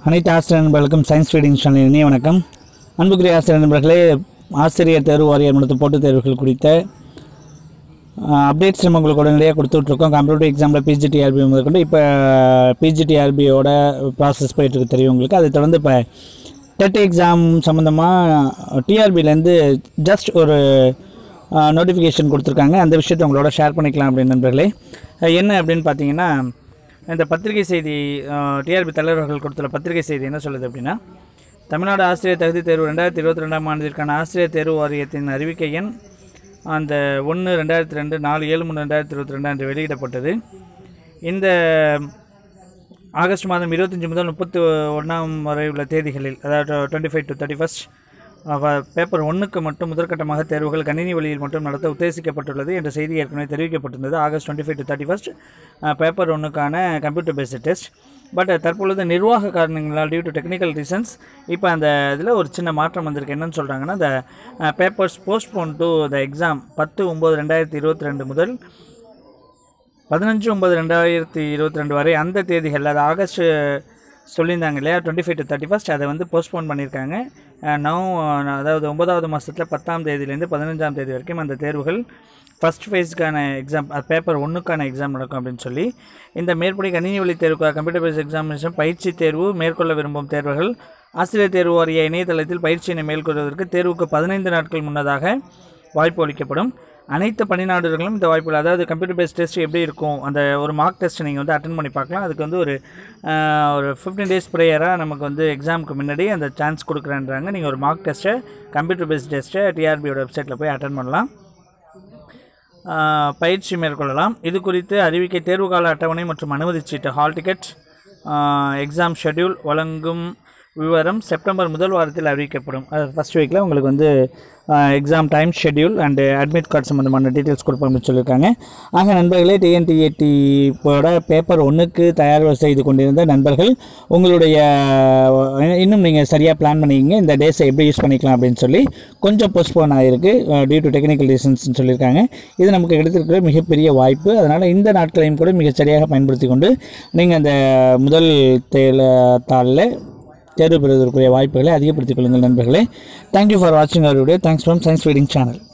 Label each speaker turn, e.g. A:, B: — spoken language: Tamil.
A: அனைத்து ஆசிரியர் நண்பர்களுக்கும் சயின்ஸ் ஃபீடிங் சேனல் இனிய வணக்கம் அன்புக்குரிய ஆசிரியர் நண்பர்களே ஆசிரியர் தேர்வு வாரியம் நடத்தும் போட்டித் தேர்வுகள் குறித்த அப்டேட்ஸ் நம்ம உங்களுக்கு உடனடியாக கொடுத்துட்ருக்கோம் கம்ப்யூட்டர் எக்ஸாமில் பிஜிடிஆர்பி முதற்கொண்டு இப்போ பிஜிடிஆர்பியோட ப்ராசஸ் போயிட்டுருக்கு தெரியும் உங்களுக்கு அதை தொடர்ந்து இப்போ டெட் எக்ஸாம் சம்மந்தமாக டிஆர்பிலேருந்து ஜஸ்ட் ஒரு நோட்டிஃபிகேஷன் கொடுத்துருக்காங்க அந்த விஷயத்தை உங்களோட ஷேர் பண்ணிக்கலாம் அப்படின்னு நண்பர்களே அஹ் என்ன அப்படின்னு பார்த்தீங்கன்னா இந்த பத்திரிகை செய்தி டிஆர்பி தலைவர்கள் கொடுத்துள்ள பத்திரிகை செய்தி என்ன சொல்லுது அப்படின்னா தமிழ்நாடு ஆசிரியர் தகுதி தேர்வு ரெண்டாயிரத்தி இருபத்தி ரெண்டாம் ஆண்டிற்கான ஆசிரியர் தேர்வு வாரியத்தின் அறிவிக்கை எண் அந்த ஒன்று ரெண்டாயிரத்தி ரெண்டு நாலு ஏழு மூணு ரெண்டாயிரத்தி இருபத்தி ரெண்டு அன்று வெளியிடப்பட்டது இந்த ஆகஸ்ட் மாதம் இருபத்தஞ்சி முதல் முப்பத்தி ஒன்றாம் வரை உள்ள தேதிகளில் அதாவது twenty five to thirty first paper ஒன்றுக்கு மட்டும் முதற்கட்டமாக தேர்வுகள் கணினி வழியில் மட்டும் நடத்த உத்தேசிக்கப்பட்டுள்ளது என்ற செய்தி ஏற்கனவே தெரிவிக்கப்பட்டிருந்தது August twenty five to thirty first paper ஒன்றுக்கான கம்ப்யூட்டர் பேஸ்டு டெஸ்ட் பட் தற்பொழுது நிர்வாக காரணங்களால் டியூ டு டெக்னிக்கல் ரீசன்ஸ் இப்போ அந்த இதில் ஒரு சின்ன மாற்றம் வந்திருக்கு என்னன்னு சொல்கிறாங்கன்னா இந்த papers postpone to the exam பத்து ஒம்பது ரெண்டாயிரத்தி இருபத்தி ரெண்டு முதல் பதினஞ்சு ஒம்பது ரெண்டாயிரத்தி இருபத்தி ரெண்டு வரை அந்த தேதிகள் அது ஆகஸ்ட் சொல்லியிருந்தாங்க இல்லையா twenty five to thirty first அதை வந்து போஸ்ட்போன் பண்ணியிருக்காங்க நவ் அதாவது ஒன்பதாவது மாதத்தில் பத்தாம் தேதியிலேருந்து பதினஞ்சாம் தேதி வரைக்கும் அந்த தேர்வுகள் ஃபஸ்ட் ஃபேஸ்க்கான எக்ஸாம் பேப்பர் ஒன்றுக்கான எக்ஸாம் நடக்கும் அப்படின்னு சொல்லி இந்த மேற்படி கணினி வழி தேர்வுக்காக கம்ப்யூட்டர் பேஸ் எக்ஸாமினேஷன் பயிற்சி தேர்வு மேற்கொள்ள விரும்பும் தேர்வுகள் ஆசிரியர் தேர்வு வாரிய இணையதளத்தில் பயிற்சியினை மேற்கொள்வதற்கு தேர்வுக்கு பதினைந்து நாட்கள் முன்னதாக வாய்ப்பு அளிக்கப்படும் அனைத்து பணிநாடுகளும் இந்த வாய்ப்புகள் அதாவது கம்ப்யூட்டர் பேஸ்ட் டெஸ்ட் எப்படி இருக்கும் அந்த ஒரு மார்க் டெஸ்ட் நீங்கள் வந்து அட்டன் பண்ணி பார்க்கலாம் அதுக்கு வந்து ஒரு ஆஹ், ஒரு ஃபிஃப்டீன் டேஸ் ப்ரேயராக நமக்கு வந்து எக்ஸாமுக்கு முன்னாடி அந்த சான்ஸ் கொடுக்குறேன்றாங்க நீங்கள் ஒரு மார்க் டெஸ்ட்டை கம்ப்யூட்டர் பேஸ்ட் டெஸ்ட்டை டிஆர்பியோட வெப்சைட்டில் போய் அட்டன் பண்ணலாம் ஆஹ், பயிற்சி மேற்கொள்ளலாம் இது குறித்து அறிவிக்கை தேர்வுகால அட்டவணை மற்றும் அனுமதி சீட்டு ஹால் டிக்கெட் எக்ஸாம் ஷெட்யூல் வழங்கும் விவரம் செப்டம்பர் முதல் வாரத்தில் அறிவிக்கப்படும் அது ஃபஸ்ட் வீக்கில் உங்களுக்கு வந்து exam time schedule and admit card சம்மந்தமான டீட்டெயில்ஸ் கொடுப்போம்னு சொல்லியிருக்காங்க ஆக நண்பர்களே டிஎன்டிஏடியோட பேப்பர் ஒன்றுக்கு தயார் செய்து கொண்டிருந்த நண்பர்கள் உங்களுடைய அஹ், இன்னும் நீங்கள் சரியாக பிளான் பண்ணிக்கிங்க இந்த டேஸை எப்படி யூஸ் பண்ணிக்கலாம் அப்படின்னு சொல்லி கொஞ்சம் போஸ்ட்போன் ஆகிருக்கு டியூ டு டெக்னிக்கல் ரீசன்ஸ்னு சொல்லியிருக்காங்க இது நமக்கு கிடைத்திருக்கிற மிகப்பெரிய வாய்ப்பு அதனால் இந்த நாட்களையும் கூட மிகச் சரியாக பயன்படுத்தி கொண்டு நீங்கள் அந்த முதல் தேல தாளில் தேர்வு பெறுவதற்குரிய வாய்ப்புகளை அதிகப்படுத்திக் கொள்ளுங்கள் நண்பர்களே தேங்க்யூ ஃபார் வாட்சிங் our video thanks from science feeding channel